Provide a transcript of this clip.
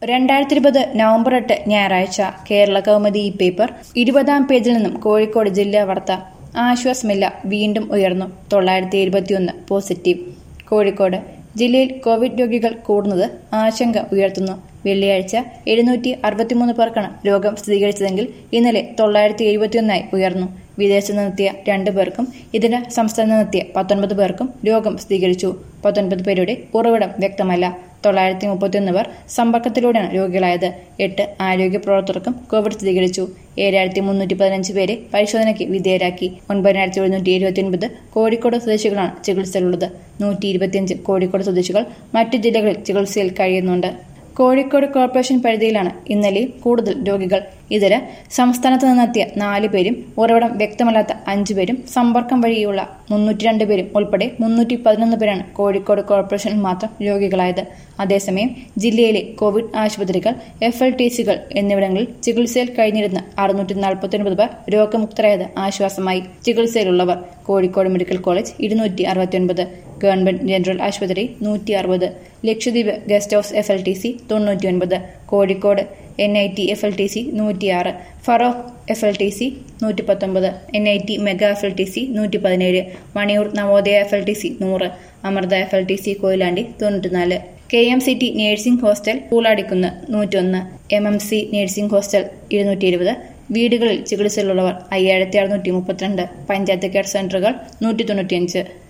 രണ്ടായിരത്തി ഇരുപത് നവംബർ എട്ട് ഞായറാഴ്ച കേരള കൗമുദി ഈ പേപ്പർ ഇരുപതാം പേജിൽ നിന്നും കോഴിക്കോട് ജില്ലാ വാർത്ത ആശ്വാസമില്ല വീണ്ടും ഉയർന്നു തൊള്ളായിരത്തി എഴുപത്തിയൊന്ന് പോസിറ്റീവ് കോഴിക്കോട് ജില്ലയിൽ കോവിഡ് രോഗികൾ കൂടുന്നത് ആശങ്ക ഉയർത്തുന്നു വെള്ളിയാഴ്ച എഴുന്നൂറ്റി അറുപത്തിമൂന്ന് പേർക്കാണ് രോഗം സ്ഥിരീകരിച്ചതെങ്കിൽ ഇന്നലെ തൊള്ളായിരത്തി എഴുപത്തിയൊന്നായി ഉയർന്നു വിദേശത്ത് നിന്നെത്തിയ രണ്ടു പേർക്കും ഇതര സംസ്ഥാനത്ത് നിന്നെത്തിയ പത്തൊൻപത് പേർക്കും രോഗം സ്ഥിരീകരിച്ചു പത്തൊൻപത് പേരുടെ ഉറവിടം വ്യക്തമല്ല തൊള്ളായിരത്തി മുപ്പത്തിയൊന്ന് പേർ സമ്പർക്കത്തിലൂടെയാണ് രോഗികളായത് എട്ട് ആരോഗ്യ പ്രവർത്തകർക്കും കോവിഡ് സ്ഥിരീകരിച്ചു ഏഴായിരത്തി മുന്നൂറ്റി പതിനഞ്ച് പേരെ പരിശോധനയ്ക്ക് വിധേയരാക്കി ഒൻപതിനായിരത്തി എഴുന്നൂറ്റി എഴുപത്തിയൊൻപത് കോഴിക്കോട് സ്വദേശികളാണ് ചികിത്സയിലുള്ളത് നൂറ്റി ഇരുപത്തിയഞ്ച് കോഴിക്കോട് സ്വദേശികൾ മറ്റു ജില്ലകളിൽ ചികിത്സയിൽ കഴിയുന്നുണ്ട് കോഴിക്കോട് കോർപ്പറേഷൻ പരിധിയിലാണ് ഇന്നലെയും കൂടുതൽ രോഗികൾ ഇതര സംസ്ഥാനത്ത് നിന്നെത്തിയ നാല് പേരും ഉറവിടം വ്യക്തമല്ലാത്ത അഞ്ചു പേരും സമ്പർക്കം വഴിയുള്ള മുന്നൂറ്റി രണ്ട് പേരും ഉൾപ്പെടെ മുന്നൂറ്റി പതിനൊന്ന് പേരാണ് കോഴിക്കോട് കോർപ്പറേഷനിൽ മാത്രം രോഗികളായത് അതേസമയം ജില്ലയിലെ കോവിഡ് ആശുപത്രികൾ എഫ് എൽ ടി സികൾ എന്നിവിടങ്ങളിൽ ചികിത്സയിൽ കഴിഞ്ഞിരുന്ന അറുന്നൂറ്റി നാൽപ്പത്തിയൊൻപത് പേർ രോഗമുക്തരായത് ആശ്വാസമായി ചികിത്സയിലുള്ളവർ കോഴിക്കോട് മെഡിക്കൽ കോളേജ് ഇരുന്നൂറ്റി അറുപത്തിയൊൻപത് ഗവൺമെന്റ് ജനറൽ ആശുപത്രി നൂറ്റി അറുപത് Lakshadweep guest house F L T C തൊണ്ണൂറ്റിയൊൻപത് Kozhikode N I T F L T C നൂറ്റിയാറ് Feroke F L T C നൂറ്റി പത്തൊമ്പത് N I T mega F L T C നൂറ്റി പതിനേഴ് Maniyur Navodaya F L T C നൂറ് Amrita F L T C Koyilandy തൊണ്ണൂറ്റിനാല് K M C T nursing hostel Pooladikunnu നൂറ്റൊന്ന് M M C nursing hostel ഇരുന്നൂറ്റി ഇരുപത് വീടുകളിൽ ചികിത്സയിലുള്ളവർ അയ്യായിരത്തി അറുന്നൂറ്റി മുപ്പത്തിരണ്ട് പഞ്ചായത്ത് കെയർ സെന്ററുകൾ നൂറ്റി തൊണ്ണൂറ്റിയഞ്ച്